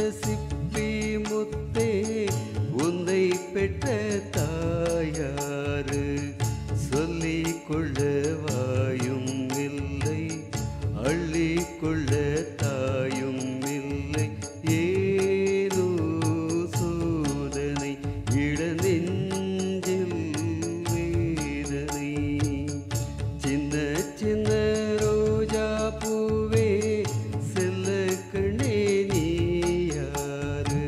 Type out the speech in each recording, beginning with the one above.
சிப்பி முத்தே உன்னை பெற்ற தாயாரு சொல்லிக் கொள்ள வாயும் இல்லை அள்ளிக் கொள்ள தாயும் இல்லை ஏதோ சோதனை இளநெஞ்சில் வேதனை சின்ன சின்ன ரோஜா பூவே செல்ல கண்ணே நீ யாரு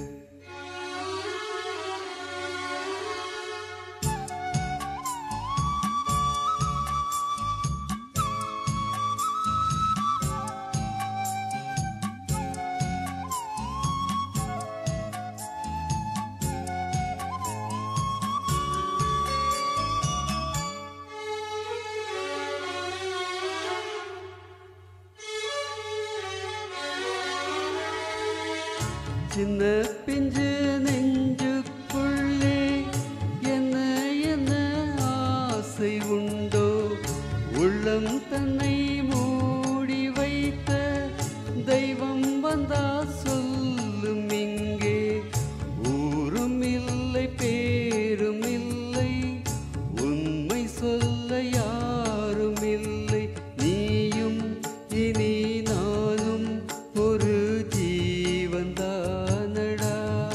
சின்ன பிஞ்சு நெஞ்சுக்குள்ளே என்ன என்ன ஆசை உண்டோ உள்ளம் தன்னை மூடி வைத்த தெய்வம் வந்தா சொல்லும் இங்கே ஊரும் இல்லை பேரும் இல்லை உண்மை சொல்ல யாரும் இல்லை நீயும் இனி நானும் ஒரு ஜீவன்தானடா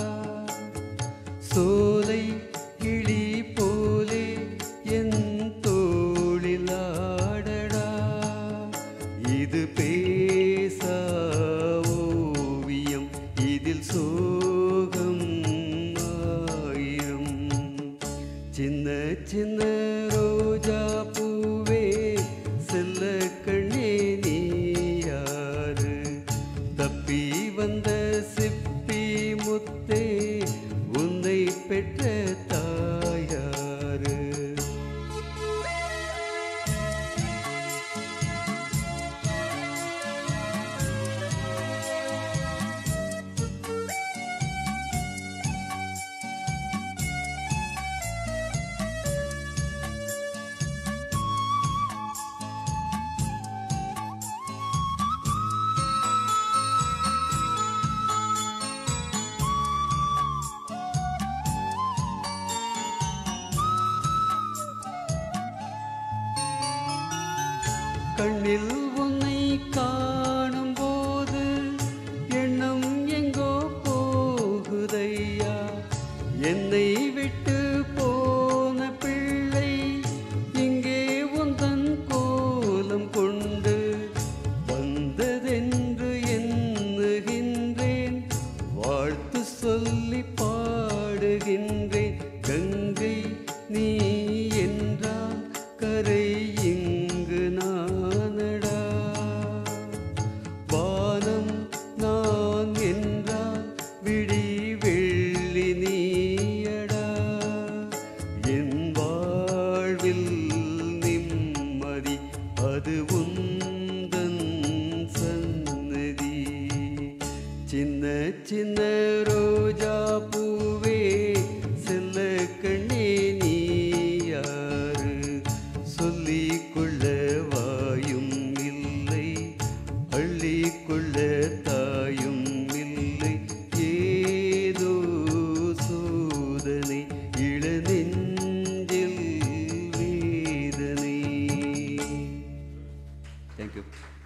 சோலை கிளி போலே என் தோளில் ஆடடா இது பேசா ஓவியம் இதில் சோகம் ஆயிரம் சின்ன சின்ன ரோஜா பூவே செல்ல கண்ணே நீ யாரு தப்பி வந்த சிப்பி முத்தே உன்னை பெற்ற தாயாரு கண்ணில் உன்னை காணும் போது எண்ணம் எங்கோ போகுதையா என்னை விட்டு போன பிள்ளை இங்கே உந்தன் கோலம் கொண்டு வந்ததென்று எண்ணுகின்றேன் வாழ்த்து சொல்லி பாடுகின்றேன் கங்கை நீ என்றால் கரை இங்கு நானடா வானம் நான் என்றால் விடி வெள்ளி நீயடா என் வாழ்வில் நிம்மதி அது உந்தன் சன்னதி சின்ன சின்ன ரோஜா பூவே செல்ல கண்ணே நீ யாரு சொல்லிக் கொள்ள வாயும் இல்லை அள்ளிக் கொள்ள தாயும் இல்லை ஏதோ சோதனை இளநெஞ்சில் வேதனை தேங்க்யூ